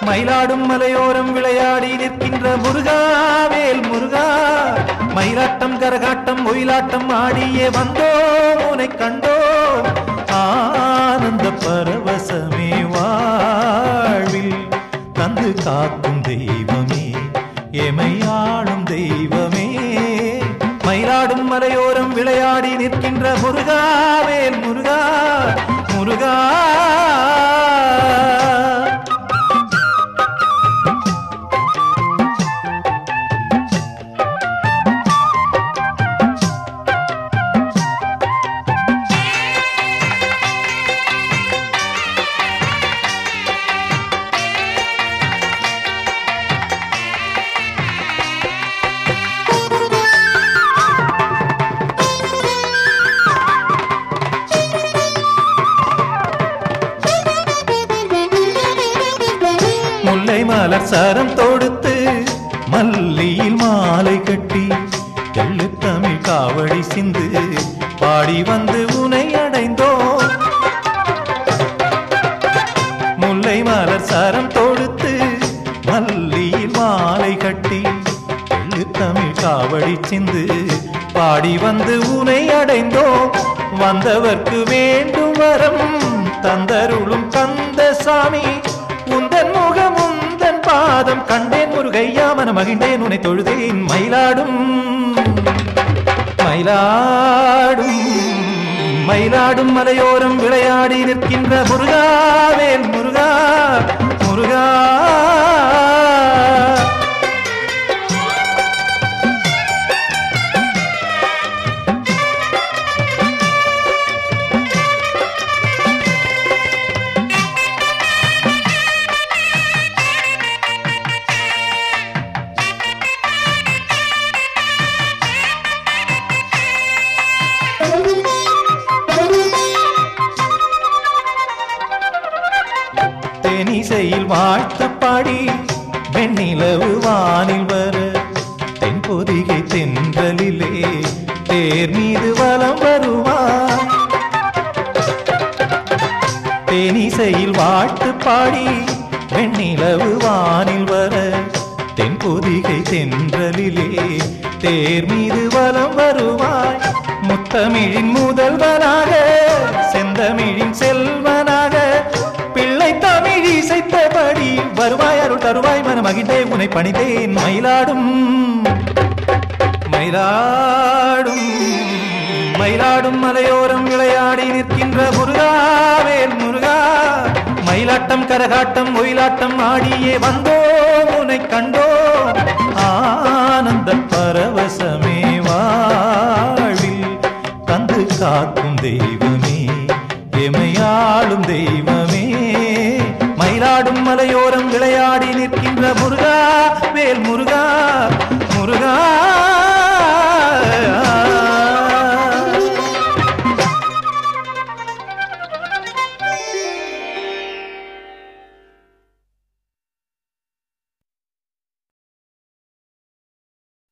மயிலாடும் மலையோரம் விளையாடி நிற்கின்ற முருகாவேல் முருகா மயிலாட்டம் கரகாட்டம் ஒயிலாட்டம் ஆடியே வந்தோம் உனை கண்டோம் ஆனந்த பரவசமே வாழ்வில் தந்து காக்கும் தெய்வமே எமையாளும் தெய்வமே மயிலாடும் மலையோரம் விளையாடி நிற்கின்ற முருகாவேல் முருகா முருகா முல்லை மலர் சரம் தொடுத்து மல்லியில் மாலை கட்டி எள்ளு தமிழ் காவடி சிந்து பாடி வந்து உனை அடைந்தோம் முல்லை மலர் சரம் தொடுத்து மல்லியில் மாலை கட்டி எள்ளு தமிழ் காவடி சிந்து பாடி வந்து உனை அடைந்தோம் வந்தவர்க்கு வேண்டும் வரம் தந்தருளும் கந்த சாமி உந்தன் முகம் உந்தன் பாதம் கண்டேன் முருகையா மன மகிழ்ந்தேன் உன்னை தொழுதேன் மயிலாடும் மயிலாடும் மயிலாடும் மலையோரம் விளையாடி நிற்கின்ற முருகாவேல் முருகா முருகா தேனிசையில் வாழ்த்து பாடி வெண்ணிலவு வானில் வர தென்பொதிகை தென்றலிலே தேர் மீது வலம் வருவார் தேனிசையில் வாழ்த்து பாடி வெண்ணிலவு வானில் வர தென்பொதிகை தென்றலிலே தேர் மீது வலம் வருவாய் முத்தமிழின் முதல்வனாக செந்தமிழின் செல்வனாக பிள்ளை தமிழ் இசைத்தபடி வருவாய் அருள் தருவாய் மன மகிழ்ந்தே உனை பணிந்தேன் மயிலாடும் மயிலாடும் மயிலாடும் மலையோரம் விளையாடி நிற்கின்ற முருகாவேல் முருகா மயிலாட்டம் கரகாட்டம் ஒயிலாட்டம் ஆடியே வந்தோம் உனை கண்டோம் ஆனந்த பரவசமே வாழ்வில் தந்து காக்கும் தெய்வமே எமையாளும் தெய்வமே மயிலாடும் மலையோரம் விளையாடி நிற்கின்ற முருகா வேல் முருகா முருகா